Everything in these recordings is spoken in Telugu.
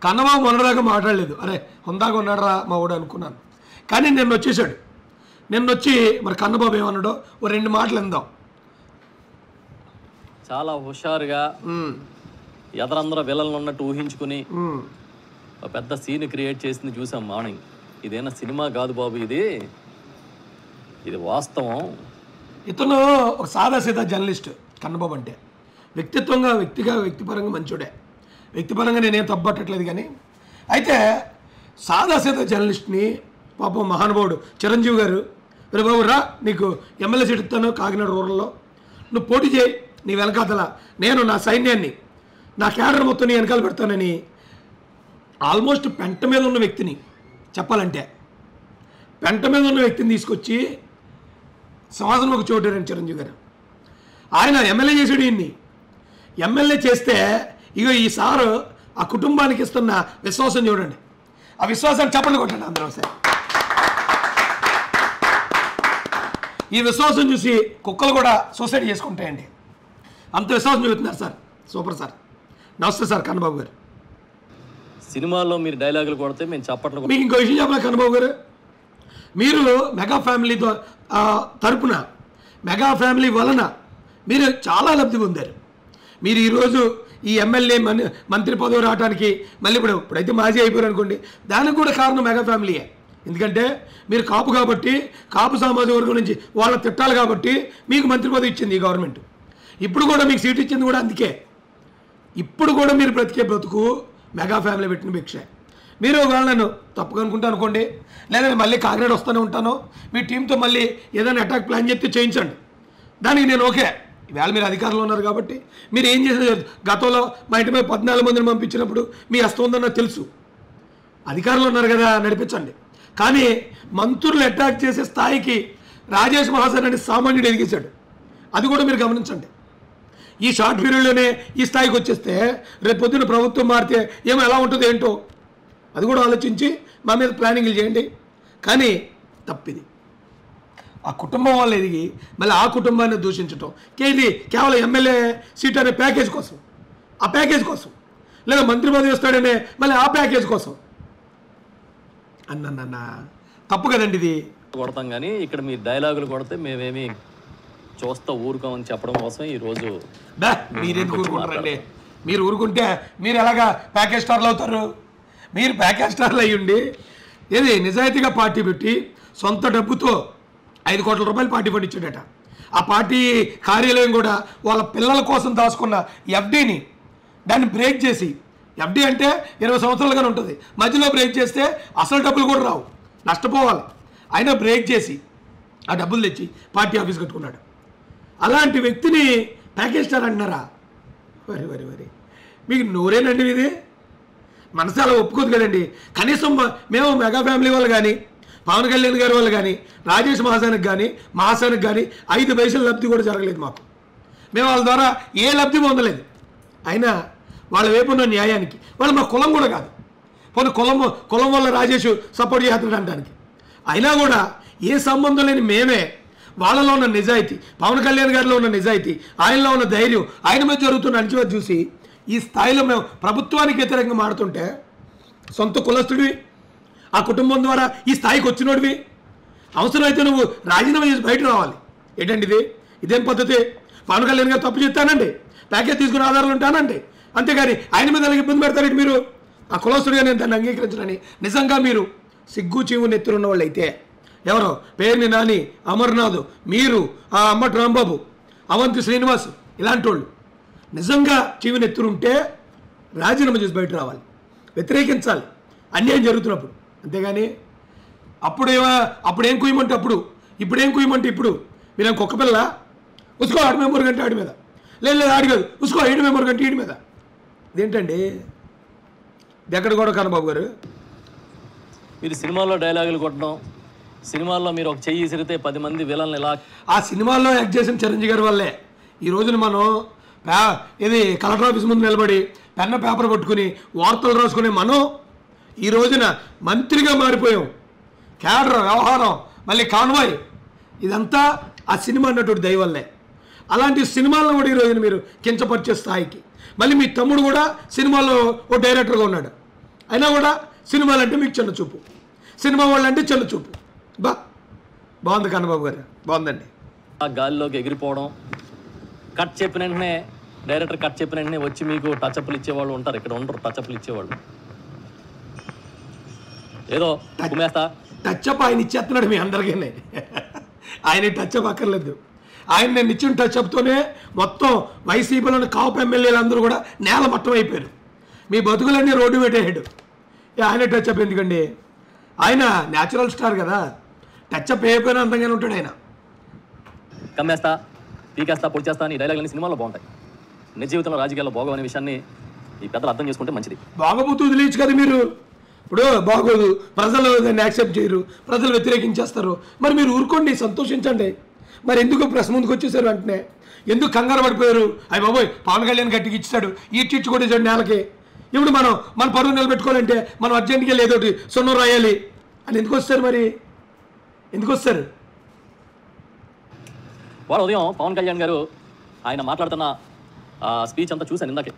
కన్నబాబు మొన్నదాకా మాట్లాడలేదు అరే హుందాగా ఉన్నాడరా మా వాడు అనుకున్నాను కానీ నిన్న వచ్చేసాడు నిన్న వచ్చి మరి కన్నబాబు ఏమన్నాడో ఓ రెండు మాటలు ఇందాం చాలా హుషారుగా ఉమ్, ఎదరందరూ విలన్లు ఉన్నట్టు ఊహించుకుని ఉమ్, ఒక పెద్ద సీన్ క్రియేట్ చేసింది చూసాం మార్నింగ్ ఇదేనా సినిమా కాదు బాబు ఇది ఇది వాస్తవం ఇతను ఒక సాదా సీదా జర్నలిస్ట్ కన్నబాబు అంటే వ్యక్తిత్వంగా వ్యక్తిగా వ్యక్తిపరంగా మంచోడే వ్యక్తిపరంగా నేనేం తప్పట్టట్లేదు కానీ అయితే సాదా సీదా జర్నలిస్ట్ని పాపం మహానుభావుడు చిరంజీవి గారు రే బాబు రా నీకు ఎమ్మెల్యే సీట్ ఇస్తాను కాకినాడ రూరల్లో నువ్వు పోటీ చేయి నీ వెనకాతల నేను నా సైన్యాన్ని నా క్యాడర్ మొత్తం నీ వెనకాల పెడతానని ఆల్మోస్ట్ పెంట మీద ఉన్న వ్యక్తిని చెప్పాలంటే పెంట మీద ఉన్న వ్యక్తిని తీసుకొచ్చి సింహాసనం ఒక చోటారని చిరంజీవి గారు ఆయన ఎమ్మెల్యే చేసాడు ఈయన్ని ఎమ్మెల్యే చేస్తే ఇగో ఈ సారు ఆ కుటుంబానికి ఇస్తున్న విశ్వాసం చూడండి ఆ విశ్వాసాన్ని చెప్పండి కొట్టండి అందరూ ఒకసారి ఈ విశ్వాసం చూసి కుక్కలు కూడా సూసైడ్ చేసుకుంటాయండి అంత విశ్వాసం చూపుతున్నారు సార్ సూపర్ సార్ నమస్తే సార్ కన్నబాబు గారు సినిమాల్లో మీరు డైలాగులు కొడితే మేము చప్పట్లు కొ- మీకు ఇంకో విషయం చెప్పాలి కన్నబాబు గారు మీరు మెగా ఫ్యామిలీతో ఆ, తరపున మెగా ఫ్యామిలీ వలన మీరు చాలా లబ్ధి పొందారు మీరు ఈరోజు ఈ ఎమ్మెల్యే మన్ మంత్రి పదవి రావడానికి మళ్ళీ ఇప్పుడు ఇప్పుడైతే మాజీ అయిపోయారు అనుకోండి దానికి కూడా కారణం మెగా ఫ్యామిలీయే ఎందుకంటే మీరు కాపు కాబట్టి కాపు సామాజిక వర్గం నుంచి వాళ్ళ తిట్టాలి కాబట్టి మీకు మంత్రి పదవి ఇచ్చింది ఈ గవర్నమెంట్ ఇప్పుడు కూడా మీకు సీట్ ఇచ్చింది కూడా అందుకే ఇప్పుడు కూడా మీరు బ్రతికే బ్రతుకు మెగా ఫ్యామిలీ పెట్టిన భిక్ష మీరు ఒకవేళ నన్ను తప్పుగా అనుకుంటా అనుకోండి లేదా నేను మళ్ళీ కాకినాడ వస్తూనే ఉంటాను మీ టీంతో మళ్ళీ ఏదైనా అటాక్ ప్లాన్ చెప్తే చేయించండి దానికి నేను ఓకే ఈవేళ మీరు అధికారంలో ఉన్నారు కాబట్టి మీరు ఏం చేసిన గతంలో మా ఇంటి మీద పద్నాలుగు మందిని పంపించినప్పుడు మీ హస్తం ఉందని నాకు తెలుసు అధికారంలో ఉన్నారు కదా నడిపించండి కానీ మంత్రులు అటాక్ చేసే స్థాయికి రాజేష్ మహాసన్ అనే సామాన్యుడు ఎదిగేశాడు అది కూడా మీరు గమనించండి ఈ షార్ట్ పీరియడ్లోనే ఈ స్థాయికి వచ్చేస్తే రేపు పొద్దున్న ప్రభుత్వం మారితే ఏమో ఎలా ఉంటుందో ఏంటో అది కూడా ఆలోచించి మా మీద ప్లానింగ్లు చేయండి కానీ తప్పిది ఆ కుటుంబం వాళ్ళు ఎదిగి మళ్ళీ ఆ కుటుంబాన్ని దూషించటం కేది కేవలం ఎమ్మెల్యే సీట్ అనే ప్యాకేజ్ కోసం ఆ ప్యాకేజ్ కోసం లేదా మంత్రి పదవి వస్తాడనే మళ్ళీ ఆ ప్యాకేజ్ కోసం అన్న తప్పు కదండి ఇది కొడతాం కానీ ఇక్కడ మీరు డైలాగులు కొడితే మేమేమి చూస్తా ఊరుకోమని చెప్పడం కోసం ఈరోజు బా మీరు ఎందుకు ఊరుకుంటారండి మీరు ఊరుకుంటే మీరు ఎలాగా ప్యాకేజ్ స్టార్లు అవుతారు మీరు ప్యాకేజ్ స్టార్లు అయ్యుండి ఏది నిజాయితీగా పార్టీ పెట్టి సొంత డబ్బుతో ఐదు కోట్ల రూపాయలు పార్టీ పట్టించాడట ఆ పార్టీ కార్యాలయం కూడా వాళ్ళ పిల్లల కోసం దాచుకున్న ఎఫ్డీని దాన్ని బ్రేక్ చేసి ఎఫ్డీ అంటే ఇరవై సంవత్సరాలుగానే ఉంటుంది మధ్యలో బ్రేక్ చేస్తే అసలు డబ్బులు కూడా రావు నష్టపోవాలి అయినా బ్రేక్ చేసి ఆ డబ్బులు తెచ్చి పార్టీ ఆఫీస్ కట్టుకున్నాడు అలాంటి వ్యక్తిని ప్యాకేజ్ స్టార్ అంటున్నారా వరి వరి వరి మీకు నోరేనండి ఇది మనసు అలా ఒప్పుకోదు కదండి కనీసం మ- మేము మెగా ఫ్యామిలీ వాళ్ళు కానీ పవన్ కళ్యాణ్ గారి వాళ్ళు కానీ రాజేష్ మహాసానికి కానీ మహాసానికి కానీ ఐదు పైసల లబ్ధి కూడా జరగలేదు మాకు మేము వాళ్ళ ద్వారా ఏ లబ్ధి పొందలేదు అయినా వాళ్ళ వైపు ఉన్న న్యాయానికి వాళ్ళు మా కులం కూడా కాదు పోనీ కులం కులం వల్ల రాజేష్ సపోర్ట్ చేస్తున్నాడు అనడానికి అయినా కూడా ఏ సంబంధం లేని మేమే వాళ్ళలో ఉన్న నిజాయితీ పవన్ కళ్యాణ్ గారిలో ఉన్న నిజాయితీ ఆయనలో ఉన్న ధైర్యం ఆయన మీద జరుగుతున్న అణచివేత చూసి ఈ స్థాయిలో మేము ప్రభుత్వానికి వ్యతిరేకంగా మాడుతుంటే సొంత కులస్తుడివి ఆ కుటుంబం ద్వారా ఈ స్థాయికి వచ్చినోడివి అవసరమైతే నువ్వు రాజీనామా చేసి బయట రావాలి ఏంటండి ఇది ఇదేం పద్ధతి పవన్ కళ్యాణ్ గారు తప్పు చెప్తానండి ప్యాకేజ్ తీసుకుని ఆధారాలు ఉంటానండి అంతేగాని ఆయన మీద అలాగే ఇబ్బంది పెడతారండి మీరు ఆ కులస్తుడిగా నేను దాన్ని అంగీకరించనని నిజంగా మీరు సిగ్గు చీవు నెత్తురున్న వాళ్ళు అయితే ఎవరో పేరుని నాని అమర్నాథ్ మీరు ఆ అమ్మటి రాంబాబు అవంతి శ్రీనివాస్ ఇలాంటి వాళ్ళు నిజంగా చీవు నెత్తురుంటే రాజీనామా చేసి బయట రావాలి వ్యతిరేకించాలి అన్యాయం జరుగుతున్నప్పుడు అంతేగాని అప్పుడేమో అప్పుడేం కుయ్యమంటే అప్పుడు ఇప్పుడేం కుయ్యమంటే ఇప్పుడు మీరేం కుక్క పిల్ల ఉసుకో ఆడి మెంబర్ కంటే ఆడి మీద లేదు లేదు ఆడి కాదు ఉసుకో ఏడు మెంబర్ కంటే ఈడి మీద ఇదేంటండి ఇది ఎక్కడ కూడా కనబాబు గారు మీరు సినిమాల్లో డైలాగులు కొట్టడం సినిమాల్లో మీరు ఒక చెయ్యి ఇసిరితే పది మంది విలన్లు ఇలా ఆ సినిమాల్లో యాక్ట్ చేసిన చిరంజీవి గారి వల్లే ఈ రోజున మనం పే ఇది కలెక్టర్ ఆఫీస్ ముందు నిలబడి పెన్న పేపర్ పట్టుకుని వార్తలు రాసుకునే మనం ఈ రోజున మంత్రిగా మారిపోయాం క్యాడర్ వ్యవహారం మళ్ళీ కాన్వాయ్ ఇదంతా ఆ సినిమా అన్నటువంటి దయ వల్లే అలాంటి సినిమాలను కూడా ఈ రోజున మీరు కించపరిచే స్థాయికి మళ్ళీ మీ తమ్ముడు కూడా సినిమాలో ఓ డైరెక్టర్గా ఉన్నాడు అయినా కూడా సినిమాలు అంటే మీకు చిన్న చూపు సినిమా వాళ్ళు అంటే చిన్న చూపు బా బాగుంది కన్నబాబు గారు బాగుందండి ఆ గాలిలోకి ఎగిరిపోవడం కట్ చెప్పిన వెంటనే డైరెక్టర్ కట్ చెప్పిన వెంటనే వచ్చి మీకు టచ్అప్లు ఇచ్చేవాళ్ళు ఉంటారు ఇక్కడ ఉండరు టచ్అప్లు ఇచ్చేవాళ్ళు ఏదో కుమేస్తా టచ్అప్ ఆయన ఇచ్చేస్తున్నాడు మీ అందరికీ ఆయన టచ్అప్ అక్కర్లేదు ఆయన నేను ఇచ్చిన టచ్అప్తోనే మొత్తం వైసీపీలోని కాపు ఎమ్మెల్యేలు అందరూ కూడా నేల మట్టం అయిపోయారు మీ బతుకులన్నీ రోడ్డు పెట్టేసాడు ఇక ఆయన టచ్అప్ ఎందుకండి ఆయన న్యాచురల్ స్టార్ కదా టచ్అప్ అయిపోయినా అందంగానే ఉంటాడు ఆయన కమ్మేస్తా పీకేస్తా పొడి చేస్తా అని డైలాగులన్నీ సినిమాలో బాగుంటాయి నిజ జీవితంలో రాజకీయాల్లో భోగం అనే విషయాన్ని ఈ పెద్దలు అర్థం చేసుకుంటే మంచిది బాగోబోతూ వదిలేయచ్చు కదా మీరు ఇప్పుడు బాగోదు ప్రజలు దాన్ని యాక్సెప్ట్ చేయరు ప్రజలు వ్యతిరేకించేస్తారు మరి మీరు ఊరుకోండి సంతోషించండి మరి ఎందుకు ప్రెస్ ముందుకు వచ్చేసారు వెంటనే ఎందుకు కంగారు పడిపోయారు అయ్యి బాబోయ్ పవన్ కళ్యాణ్ గట్టికి ఇచ్చాడు ఈ చిచ్చు కొట్టేసాడు నేలకి ఇప్పుడు మనం మన పరువు నిలబెట్టుకోవాలంటే మనం అర్జెంట్గా లేదోటి సున్నం రాయాలి అని ఎందుకు వస్తారు మరి ఎందుకు వస్తారు వాడు ఉదయం పవన్ కళ్యాణ్ గారు ఆయన మాట్లాడుతున్న ఆ స్పీచ్ అంతా చూశాను ఇందాకే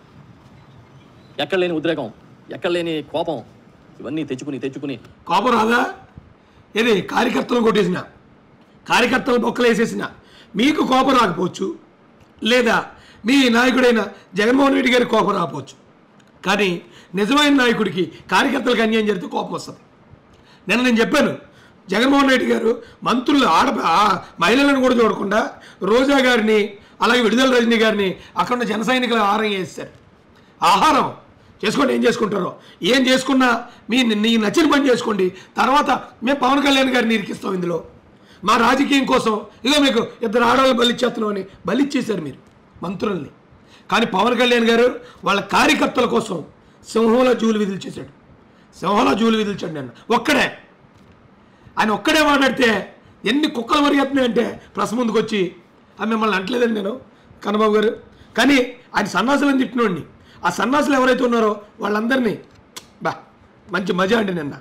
ఎక్కడ లేని ఉద్రేకం ఎక్కడ లేని కోపం ఇవన్నీ తెచ్చుకుని తెచ్చుకుని కోపం రాదా ఏది కార్యకర్తలను కొట్టేసిన కార్యకర్తలు బొక్కలు వేసేసిన మీకు కోపం రాకపోవచ్చు లేదా మీ నాయకుడైన జగన్మోహన్ రెడ్డి గారికి కోపం రాకపోవచ్చు కానీ నిజమైన నాయకుడికి కార్యకర్తలకు అన్యాయం జరిగితే కోపం వస్తుంది నిన్న నేను చెప్పాను జగన్మోహన్ రెడ్డి గారు మంత్రులు ఆడ ఆ మహిళలను కూడా చూడకుండా రోజా గారిని అలాగే విడుదల రజనీ గారిని అక్కడ ఉన్న జన సైనికులు ఆహారం చేస్తారు ఆహారం చేసుకోండి ఏం చేసుకుంటారో ఏం చేసుకున్నా మీ నీ నచ్చిన పని చేసుకోండి తర్వాత మేము పవన్ కళ్యాణ్ గారిని ఇరికిస్తాం ఇందులో మా రాజకీయం కోసం ఇదో మీకు ఇద్దరు ఆడవాళ్ళు బలిచ్చేస్తున్నాం అని బలిచ్చేశారు మీరు మంత్రుల్ని కానీ పవన్ కళ్యాణ్ గారు వాళ్ళ కార్యకర్తల కోసం సింహంలో జూలు విధులు చేశాడు సింహంలో జూలు విధిల్చాడు నేను ఒక్కడే ఆయన ఒక్కడే మాట్లాడితే ఎన్ని కుక్కలు మరిగెత్తున్నాయి అంటే ప్రెస్ ముందుకు వచ్చి అది మిమ్మల్ని అంటలేదండి నేను కన్నబాబు గారు కానీ ఆయన సన్నాసులు అని చెప్పినోడిని ఆ సన్నాసులు ఎవరైతే ఉన్నారో వాళ్ళందరినీ బా మంచి మజా అండి నిన్న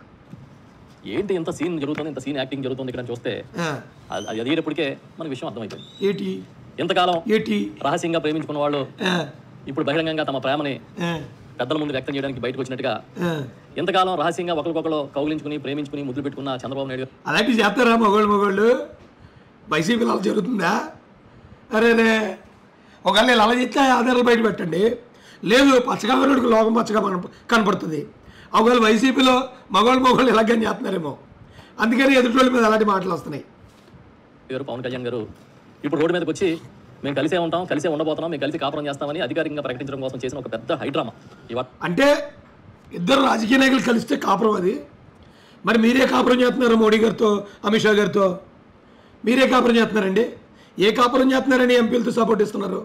ఏంటి ఇంత సీన్ జరుగుతుంది ఇంత సీన్ యాక్టింగ్ జరుగుతుంది ఇక్కడ అని చూస్తే ఆ, అది అది అయ్యేటప్పటికే మనకు విషయం అర్థమైపోయింది ఏటి ఇంతకాలం ఏటి రహస్యంగా ప్రేమించుకున్న వాళ్ళు ఆ, ఇప్పుడు బహిరంగంగా తమ ప్రేమని ఆ, పెద్దల ముందు వ్యక్తం చేయడానికి బయటకు వచ్చినట్టుగా ఆ. ఇంతకాలం రహస్యంగా ఒకరికొకరు కౌగిలించుకుని ప్రేమించుకుని ముద్దులు పెట్టుకున్న చంద్రబాబు నాయుడు గారు అలాంటివి చేస్తారా మగోళ్ళు మగోళ్ళు వైసీపీలో అలా జరుగుతుందా అరే రే ఒకవేళ నేను అలా చేస్తే ఆధారాలు బయట పెట్టండి లేదు పచ్చగా ఉన్నోడికి లోకం పచ్చగా కనప- కనపడుతుంది ఒకవేళ వైసీపీలో మగవాళ్ళు మగవాళ్ళు ఇలాగని చేస్తున్నారేమో అందుకని ఎదుటి మీద అలాంటి మాటలు వస్తున్నాయి గారు పవన్ కళ్యాణ్ గారు ఇప్పుడు రోడ్డు మీదకి వచ్చి మేము కలిసే ఉంటాం కలిసే ఉండబోతున్నాం మేము కలిసి కాపురం చేస్తామని అధికారికంగా ప్రకటించడం కోసం చేసిన ఒక పెద్ద హైడ్రామా ఇవాళ అంటే ఇద్దరు రాజకీయ నాయకులు కలిస్తే కాపురం అది మరి మీరే కాపురం చేస్తున్నారు మోడీ గారితో అమిత్ షా గారితో మీరే కాపురం చేస్తున్నారండి ఏ కాపురం చేస్తున్నారని ఎంపీలతో సపోర్ట్ ఇస్తున్నారు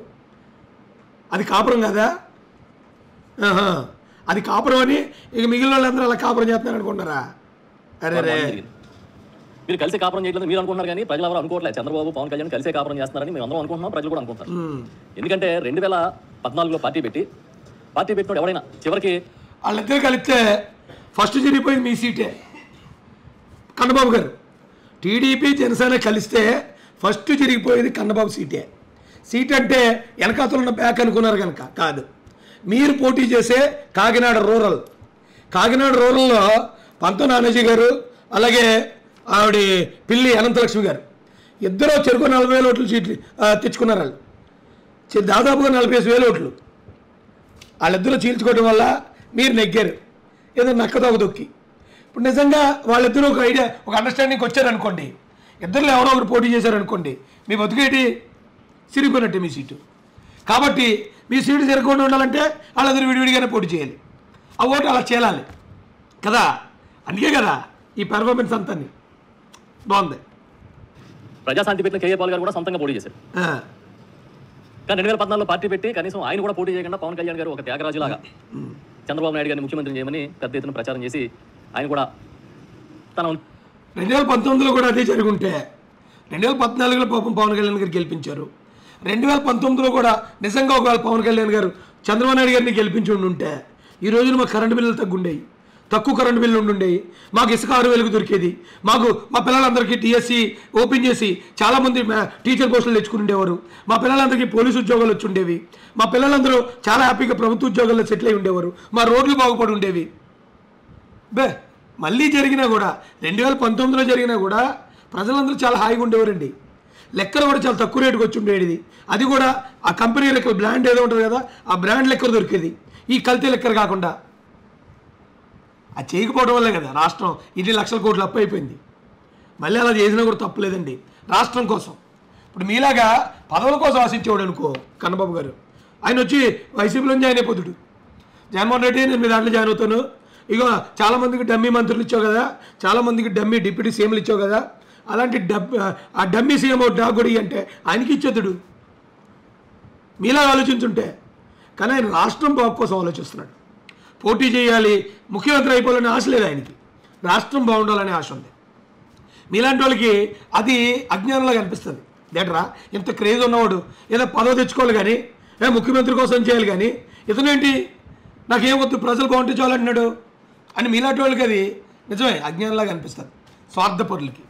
అది కాపురం కదా ఆహా. అది కాపురం అని ఇక మిగిలిన వాళ్ళందరూ అలా కాపురం చేస్తున్నారు అనుకుంటున్నారా అరే రే జరిగింది. మీరు కలిసి కాపురం చేయట్లేదు మీరు అనుకుంటున్నారు కానీ ప్రజలు ఎవరు అనుకోవట్లేదు చంద్రబాబు పవన్ కళ్యాణ్ కలిసే కాపురం చేస్తున్నారని మేము అందరం అనుకుంటున్నాం ప్రజలు కూడా అనుకుంటారు ఉమ్. ఎందుకంటే రెండు వేల పద్నాలుగులో పార్టీ పెట్టి పార్టీ పెట్టినప్పుడు ఎవరైనా చివరికి వాళ్ళిద్దరు కలిస్తే ఫస్ట్ జరిగిపోయింది మీ సీటే కన్నబాబు గారు టీడీపీ జనసేన కలిస్తే ఫస్ట్ జరిగిపోయేది కన్నబాబు సీటే సీట్ అంటే వెనకాతలు ఉన్న బ్యాక్ అనుకున్నారు కనుక కాదు మీరు పోటీ చేసే కాకినాడ రూరల్ కాకినాడ రూరల్లో పంత నానాజీ గారు అలాగే ఆవిడ పిల్లి అనంతలక్ష్మి గారు ఇద్దరు చెరుకు నలభై వేల ఓట్లు సీట్లు ఆ, తెచ్చుకున్నారు వాళ్ళు చి- దాదాపుగా నలభై ఐదు వేల ఓట్లు వాళ్ళిద్దరూ చీల్చుకోవడం వల్ల మీరు నెగ్గారు ఏదో నక్కదొక దొక్కి ఇప్పుడు నిజంగా వాళ్ళిద్దరూ ఒక ఐడియా ఒక అండర్స్టాండింగ్కి వచ్చారనుకోండి ఇద్దరు ఎవరో ఒకరు పోటీ చేశారనుకోండి మీ బతుకేటి సిరిగిపోయినట్టే మీ సీటు కాబట్టి మీ సీటు తిరగకుండా ఉండాలంటే వాళ్ళిద్దరు విడివిడిగానే పోటీ చేయాలి ఆ ఓటు అలా చేయాలి కదా అందుకే కదా ఈ పెర్ఫార్మెన్స్ అంతా బాగుంది ప్రజాశాంతి పెట్టిన కేఏ పాల్ గారు కూడా సొంతంగా పోటీ చేశారు ఆ, కానీ రెండు వేల పద్నాలుగులో పార్టీ పెట్టి కనీసం ఆయన కూడా పోటీ చేయకుండా పవన్ కళ్యాణ్ గారు ఒక త్యాగరాజులాగా చంద్రబాబు నాయుడు గారిని ముఖ్యమంత్రి చేయమని పెద్ద ఎత్తున ప్రచారం చేసి ఆయన కూడా తన రెండు వేల పంతొమ్మిదిలో కూడా అదే జరుగుంటే రెండు వేల పద్నాలుగులో పాపం పవన్ కళ్యాణ్ గారు గెలిపించారు రెండు వేల పంతొమ్మిదిలో కూడా నిజంగా ఒకవేళ పవన్ కళ్యాణ్ గారు చంద్రబాబు నాయుడు గారిని గెలిపించి ఉండుంటే ఈ రోజున మాకు కరెంటు బిల్లులు తగ్గుండేవి తక్కువ కరెంటు బిల్లు ఉండుండేవి మాకు ఇసుక ఆరు వేలకు దొరికేది మాకు మా పిల్లలందరికీ టీఎస్సీ ఓపెన్ చేసి చాలామంది మా- టీచర్ పోస్టులు తెచ్చుకుని ఉండేవారు మా పిల్లలందరికీ పోలీసు ఉద్యోగాలు వచ్చి ఉండేవి మా పిల్లలందరూ చాలా హ్యాపీగా ప్రభుత్వ ఉద్యోగాల్లో సెటిల్ అయి ఉండేవారు మా రోడ్లు బాగుపడి ఉండేవి బే మళ్ళీ జరిగినా కూడా రెండు వేల పంతొమ్మిదిలో జరిగినా కూడా ప్రజలందరూ చాలా హాయిగా ఉండేవారండి లెక్కలు కూడా చాలా తక్కువ రేటుకి వచ్చి ఉండేది అది కూడా ఆ కంపెనీ లెక్కల బ్రాండ్ ఏదో ఉంటుంది కదా ఆ బ్రాండ్ లెక్కలు దొరికేది ఈ కల్తీ లెక్కలు కాకుండా అది చేయకపోవడం వల్లే కదా రాష్ట్రం ఇన్ని లక్షల కోట్లు అప్పు అయిపోయింది మళ్ళీ అలా చేసినా కూడా తప్పలేదండి రాష్ట్రం కోసం ఇప్పుడు మీలాగా పదవుల కోసం ఆశించేవాడు అనుకో కన్నబాబు గారు ఆయన వచ్చి వైసీపీలో జాయిన్ అయిపోతుడు జగన్మోహన్ రెడ్డి నేను మీ దాంట్లో జాయిన్ అవుతాను ఇగో చాలామందికి డమ్మీ మంత్రులు ఇచ్చావు కదా చాలామందికి డమ్మీ డిప్యూటీ సీఎంలు ఇచ్చావు కదా అలాంటి డబ్ ఆ డమ్మీ సీఎం డాగ్ కూడా ఇయ్యి అంటే ఆయనకి ఇచ్చేతుడు మీలా ఆలోచించుంటే కానీ ఆయన రాష్ట్రం బాగు కోసం ఆలోచిస్తున్నాడు పోటీ చేయాలి ముఖ్యమంత్రి అయిపోవాలనే ఆశ లేదు ఆయనకి రాష్ట్రం బాగుండాలనే ఆశ ఉంది మీలాంటి వాళ్ళకి అది అజ్ఞానంలాగా అనిపిస్తుంది దేటరా ఇంత క్రేజ్ ఉన్నవాడు ఏదో పదవి తెచ్చుకోవాలి కానీ ఏ ముఖ్యమంత్రి కోసం చేయాలి కానీ ఇతనేంటి నాకేం వద్దు ప్రజలు బాగుంటే చాలంటున్నాడు అని మీలాంటి వాళ్ళకి అది నిజమే అజ్ఞానంలాగా అనిపిస్తుంది స్వార్థపరులకి